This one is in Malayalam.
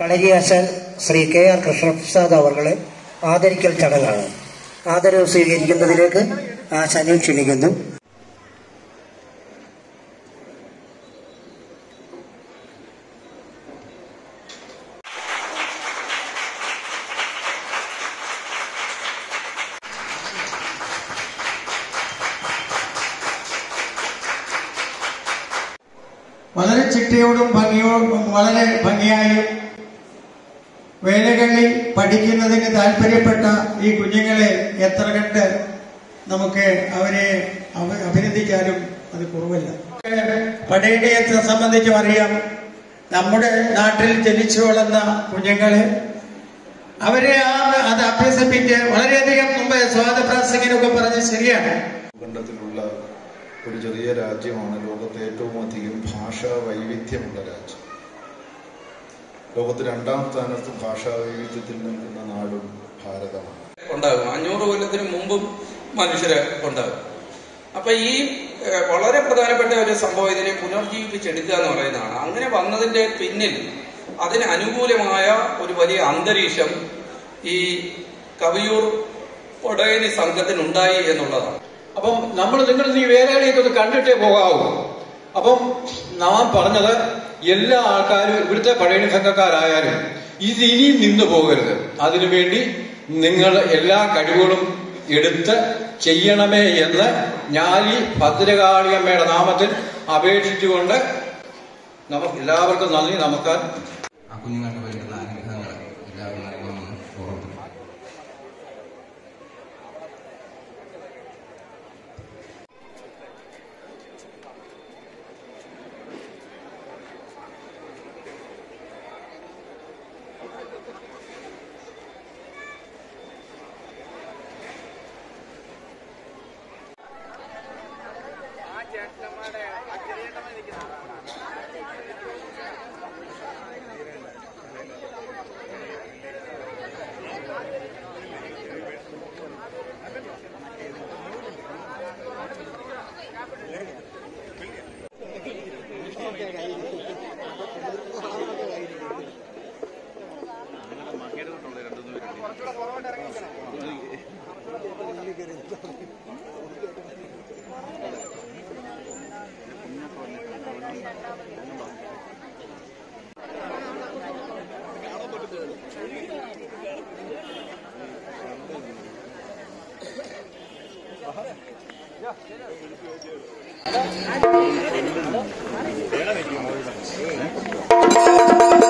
കളരിയാശാൻ ശ്രീ കെ ആർ കൃഷ്ണപ്രസാദ് അവർകളെ ആദരിക്കൽ ചടങ്ങാണ് ആദരവ് സ്വീകരിക്കുന്നതിലേക്ക് ആശാനെ ക്ഷണിക്കുന്നു വളരെ ചിട്ടയോടും ഭംഗിയോടും വളരെ ഭംഗിയായും വേലകളിൽ പഠിക്കുന്നതിന് താല്പര്യപ്പെട്ട ഈ കുഞ്ഞുങ്ങളെ എത്ര കണ്ട് നമുക്ക് അവരെ അവ- അഭിനന്ദിക്കാനും അത് കുറവല്ല പടയണിയത്തെ സംബന്ധിച്ചും അറിയാം നമ്മുടെ നാട്ടിൽ ജനിച്ചു വളർന്ന കുഞ്ഞുങ്ങളെ അവരെ ആ അത് അഭ്യസിപ്പിച്ച് വളരെയധികം മുമ്പ് സ്വാതപ്രാസംഗിനൊക്കെ പറഞ്ഞ് ശരിയാണ് ഭൂഖണ്ഡത്തിലുള്ള ഒരു ചെറിയ രാജ്യമാണ് ലോകത്തെ ഏറ്റവും അധികം ഭാഷാ വൈവിധ്യമുള്ള രാജ്യം ലോകത്ത് രണ്ടാം സ്ഥാനത്ത് ഭാഷാ വൈവിധ്യത്തിൽ നിൽക്കുന്ന നാടും ഭാരതമാണ് ഉണ്ടാകും അഞ്ഞൂറ് കൊല്ലത്തിന് മുമ്പും മനുഷ്യര് ഉണ്ടാകും അപ്പൊ ഈ ഏഹ്, വളരെ പ്രധാനപ്പെട്ട ഒരു സംഭവം ഇതിനെ പുനർജീവിപ്പിച്ചെടുക്കുക എന്ന് പറയുന്നതാണ് അങ്ങനെ വന്നതിന്റെ പിന്നിൽ അതിന് അനുകൂലമായ ഒരു വലിയ അന്തരീക്ഷം ഈ കവിയൂർ ഒടയനി സംഘത്തിനുണ്ടായി എന്നുള്ളതാണ് അപ്പം നമ്മൾ നിങ്ങൾ ഈ വേലകളിയൊക്കെ ഒന്ന് കണ്ടിട്ടേ പോകാവൂ അപ്പം നാം പറഞ്ഞത് എല്ലാ ആൾക്കാരും ഇവിടുത്തെ പഴയണി സംഘക്കാരായാലും ഇത് ഇനിയും നിന്നു പോകരുത് അതിനുവേണ്ടി നിങ്ങൾ എല്ലാ കഴിവുകളും എടുത്ത് ചെയ്യണമേ എന്ന് ഞാലി ഭദ്രകാളിയമ്മയുടെ നാമത്തിൽ അപേക്ഷിച്ചുകൊണ്ട് നമുക്ക് എല്ലാവർക്കും നന്ദി നമസ്കാരം ആ കുഞ്ഞുങ്ങൾക്ക് വേണ്ടുന്ന അനുഗ്രഹങ്ങൾ എല്ലാവരും നൽകണമെന്ന് ഓർമ്മിപ്പിക്കുന്നു ും